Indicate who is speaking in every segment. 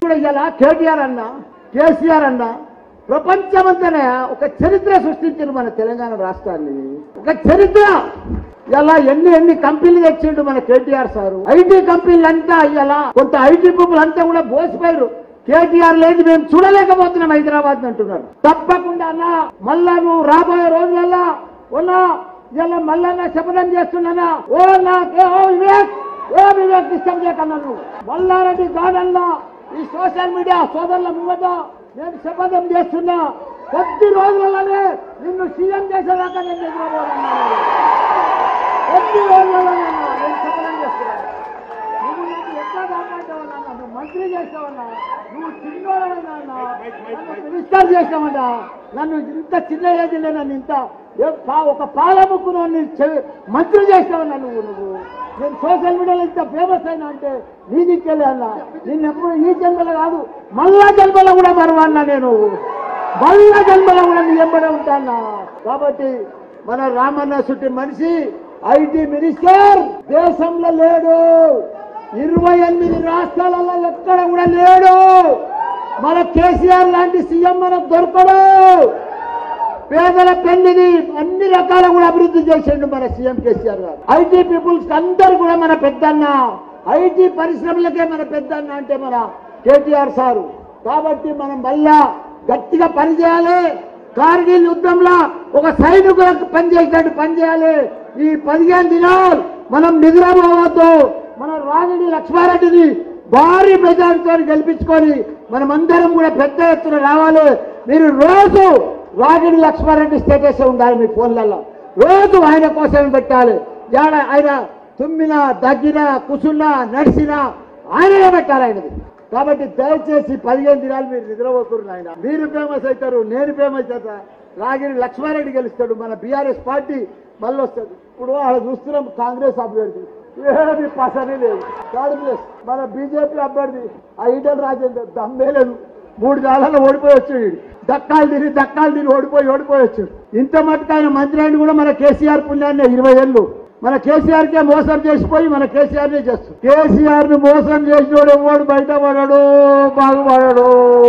Speaker 1: కూడా ఇలా కేటీఆర్ అన్న కేసీఆర్ అన్న ప్రపంచమంతనే ఒక చరిత్ర సృష్టించారు మన తెలంగాణ రాష్ట్రాన్ని ఒక చరిత్ర ఇలా ఎన్ని ఎన్ని కంపెనీలు తెచ్చిండు మన కేటీఆర్ సారు ఐటీ కంపెనీలు అంతా ఇలా కొంత ఐటీ పీపుల్ అంతా కూడా బోసిపోయారు కేటీఆర్ లేదు మేము చూడలేకపోతున్నాం హైదరాబాద్ అంటున్నారు తప్పకుండా అన్నా మళ్ళా నువ్వు రాబోయే రోజులల్లా ఉన్నా ఇలా మళ్ళా శపథం చేస్తున్నానా ఓ నాకే ఓ వివేక్ ఓ వివేక్ డిస్టర్బ్ చేయకన్నా నువ్వు మల్లారెడ్డి గార్డెన్ లో ఈ సోషల్ మీడియా సోదరుల ముంగట నేను శపథం చేస్తున్నా కొద్ది రోజులలోనే నిన్ను సీఎం చేసేదాకా నేను నిద్రపోతున్నాను కొద్ది రోజులలోనే నేను శపథం చేస్తున్నాను నువ్వు నాకు ఎట్లా కాపాడతావన్నా నువ్వు మంత్రి చేస్తావన్నా నువ్వు చిన్నోడవన్నా నన్ను మినిస్టర్ చేస్తావన్నా నన్ను ఇంత చిన్న ఏజ్లో నన్ను ఇంత ఏ పా- ఒక పాలముక్కు నన్ను చెవి- మంత్రి చేస్తావన్నా నువ్వు నువ్వు నేను సోషల్ మీడియాలో ఇంత ఫేమస్ అయినా అంటే నీ దిక్కెళ్ళి అన్నా నిన్ను ఎప్పుడు ఈ జన్మలో కాదు మళ్ళా జన్మలో కూడా మరవన్నా నేను మళ్ళా జన్మలో కూడా నీ ఎంబడే ఉంటానా కాబట్టి మన రామన్న సుట్టి మనిషి ఐటీ మినిస్టర్ దేశంలో లేడు ఇరవై ఎనిమిది రాష్ట్రాలలో ఎక్కడ కూడా లేడు మన కేసీఆర్ లాంటి సీఎం మనకు దొరకడు పేదల పెళ్లిని అన్ని రకాల కూడా అభివృద్ధి చేసిండు మన సీఎం కేసీఆర్ గారు ఐటీ పీపుల్స్ అందరు కూడా మన పెద్దన్న ఐటీ పరిశ్రమలకే మన పెద్దన్న అంటే మన కేటీఆర్ సారు కాబట్టి మనం మళ్ళా గట్టిగా పనిచేయాలి కార్గిల్ యుద్ధంలో ఒక సైనికులకు పనిచేసినట్టు పనిచేయాలి ఈ పదిహేను దినాలు మనం నిద్రపోవద్దు మన రాగిడి లక్ష్మారెడ్డిని భారీ మెజార్టీతో గెలిపించుకొని మనమందరం కూడా పెద్ద ఎత్తున రావాలి మీరు రోజు రాగిడి లక్ష్మారెడ్డి స్టేటస్ ఉండాలి మీ ఫోన్లలో రోజు ఆయన కోసమే పెట్టాలి ఏడ ఆయన తుమ్మినా దగ్గినా కుసున్నా నడిచినా ఆయననే పెట్టాలి ఆయనది కాబట్టి దయచేసి పదిహేను దినాలు మీరు నిద్రపోకూరు ఆయన మీరు ఫేమస్ అవుతారు నేను ఫేమస్ అవుతా రాగిరి లక్ష్మారెడ్డి గెలుస్తాడు మన బీఆర్ఎస్ పార్టీ మళ్ళీ వస్తుంది ఇప్పుడు ఆడ చూస్తున్నాం కాంగ్రెస్ అభ్యర్థి ఏది పసనే లేదు థర్డ్ ప్లేస్ మన బీజేపీ అభ్యర్థి ఆ ఈటల రాజేందర్ దమ్మే లేదు మూడు జాలలో ఓడిపోయి వచ్చాడు ఈడు. దక్కాలు తిరిగి దక్కాలు తిరిగి ఓడిపోయి ఓడిపోయి వచ్చాడు ఇంత మటుకు ఆయన మంత్రి అయిన కూడా మన కేసీఆర్ పుణ్యాన్ని ఇరవై ఏళ్ళు మన కేసీఆర్ కే మోసం చేసిపోయి మన కేసీఆర్ నే చేస్తాం కేసీఆర్ ని మోసం చేసినోడు ఎవడు బయట పడడు బాగుపడడు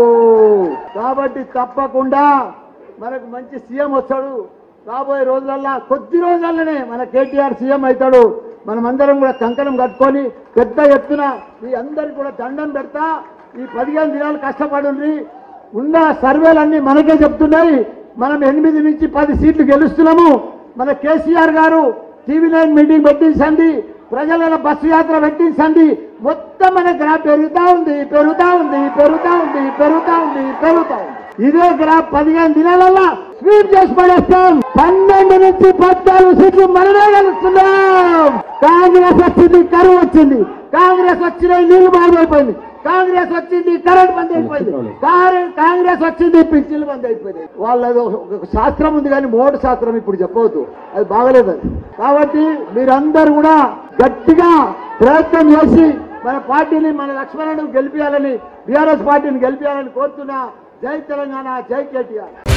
Speaker 1: కాబట్టి తప్పకుండా మనకు మంచి సీఎం వస్తాడు రాబోయే రోజులల్లా కొద్ది రోజులనే మన కేటీఆర్ సీఎం అవుతాడు మనమందరం కూడా కంకణం కట్టుకొని పెద్ద ఎత్తున మీ అందరికి కూడా దండం పెడతా ఈ పదిహేను దినాలు కష్టపడుండ్రి ఉన్న సర్వేలన్నీ మనకే చెప్తున్నాయి మనం ఎనిమిది నుంచి పది సీట్లు గెలుస్తున్నాము మన కేసీఆర్ గారు టీవీ నైన్ మీటింగ్ పెట్టించండి ప్రజల బస్సు యాత్ర పెట్టించండి మొత్తం మన గ్రాఫ్ పెరుగుతా ఉంది పెరుగుతా ఉంది పెరుగుతా ఉంది పెరుగుతా ఉంది పెరుగుతా ఉంది ఇదే గ్రాఫ్ పదిహేను దినాలల్లా స్వీప్ చేసి పడేస్తాం పన్నెండు నుంచి పద్నాలుగు సీట్లు మనమే గెలుస్తున్నాం కాంగ్రెస్ వచ్చింది కరువు వచ్చింది కాంగ్రెస్ వచ్చిన నీళ్లు బాగైపోయింది కాంగ్రెస్ వచ్చింది కరెంట్ బంద్ అయిపోయింది కారె- కాంగ్రెస్ వచ్చింది పింఛన్లు బంద్ అయిపోయింది వాళ్ళది ఒక శాస్త్రం ఉంది కానీ మోటు శాస్త్రం ఇప్పుడు చెప్పవద్దు అది బాగలేదు అది కాబట్టి మీరందరూ కూడా గట్టిగా ప్రయత్నం చేసి మన పార్టీని మన లక్ష్మణుడు గెలిపించాలని బీఆర్ఎస్ పార్టీని గెలిపించాలని కోరుతున్నా జై తెలంగాణ జై కేటీఆర్